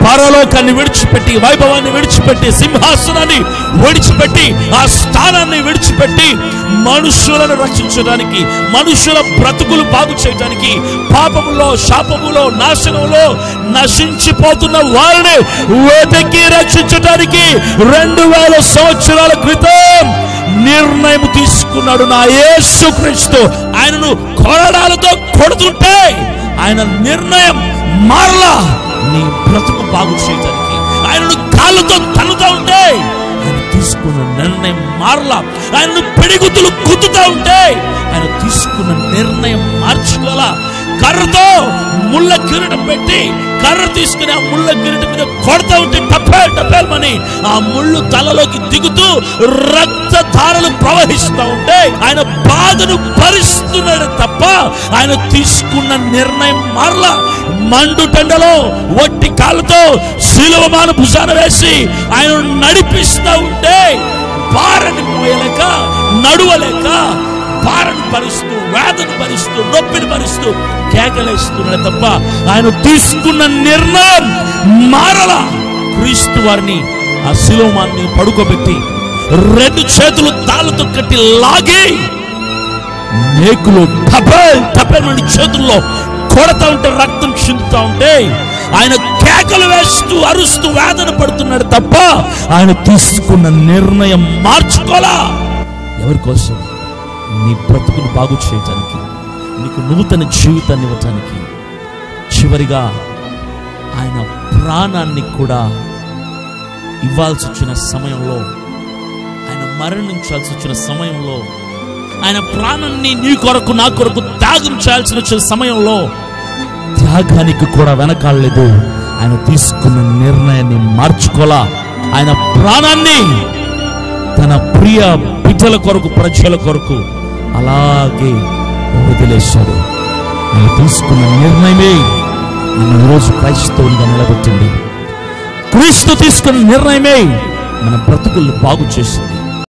పరలోకాన్ని విడిచిపెట్టి వైభవాన్ని విడిచిపెట్టి సింహాసనాన్ని విడిచిపెట్టి ఆ స్థానాన్ని విడిచిపెట్టి మనుషులను రక్షించడానికి మనుషుల బ్రతుకులు బాగు చేయడానికి పాపములో శాపములో నాశనములో నశించిపోతున్న వారిని వెతికి రక్షించడానికి రెండు వేల సంవత్సరాల క్రితం నిర్ణయం తీసుకున్నాడు నా యేసుక్రీస్తు ఆయనను కొరడాలతో కొడుతుంటే ఆయన నిర్ణయం మారలా నీ బ్రతుకు బాగు చేయడానికి ఆయనను కాళ్ళతో తన్నుతా ఉంటే ఆయన తీసుకున్న నిర్ణయం మారలా ఆయనను పిడిగుద్దులు గుద్దుతా ఉంటే ఆయన తీసుకున్న నిర్ణయం మార్చుకోవాలా కర్రతో ముళ్ళ కిరీటం పెట్టి కర్ర తీసుకుని ఆ ముళ్ళ కిరీటం మీద కొడతా ఉంటే టపేల్ టపేల్మని ఆ ముళ్ళు తలలోకి దిగుతూ రక్తధారలు ప్రవహిస్తూ ఉంటే ఆయన బాధను భరిస్తున్నాడు తప్ప ఆయన తీసుకున్న నిర్ణయం మారలా మండుటెండలో ఒట్టి కాళ్ళతో శిలువమాన భుజాన వేసి ఆయన నడిపిస్తూ ఉంటే భారాన్ని మోయలేక నడువలేక భారాన్ని భరిస్తూ వేదను భరిస్తూ నొప్పిని భరిస్తూ కేకలేస్తున్నాడు తప్ప ఆయన తీసుకున్న నిర్ణయం మారలా క్రీస్తు వారిని ఆ శిలోమాన్ని పడుకోబెట్టి రెండు చేతులు తాళ్ళతో కట్టి లాగి మేకులు టపల్ టపల్ నుండి చేతుల్లో కొడతా ఉంటే రక్తం చిందుతా ఉంటే ఆయన కేకలు వేస్తూ అరుస్తూ వేదన పడుతున్నాడు తప్ప ఆయన తీసుకున్న నిర్ణయం మార్చుకోలా ఎవరి కోసం నీ బ్రతుకును బాగు చేయటానికి నీకు నూతన జీవితాన్ని ఇవ్వటానికి చివరిగా ఆయన ప్రాణాన్ని కూడా ఇవ్వాల్సి వచ్చిన సమయంలో ఆయన మరణించాల్సి వచ్చిన సమయంలో ఆయన ప్రాణాన్ని నీ కొరకు నా కొరకు త్యాగం చేయాల్సి వచ్చిన సమయంలో త్యాగానికి కూడా వెనకాడలేదు ఆయన తీసుకున్న నిర్ణయాన్ని మార్చుకోలా ఆయన ప్రాణాన్ని తన ప్రియ బిడ్డల కొరకు ప్రజల కొరకు అలాగే వదిలేశాడు నేను తీసుకున్న నిర్ణయమే నన్ను ఈరోజు క్రైస్తవునిగా నిలబెట్టింది క్రీస్తు తీసుకున్న నిర్ణయమే మన బ్రతుకుల్ని బాగు చేసింది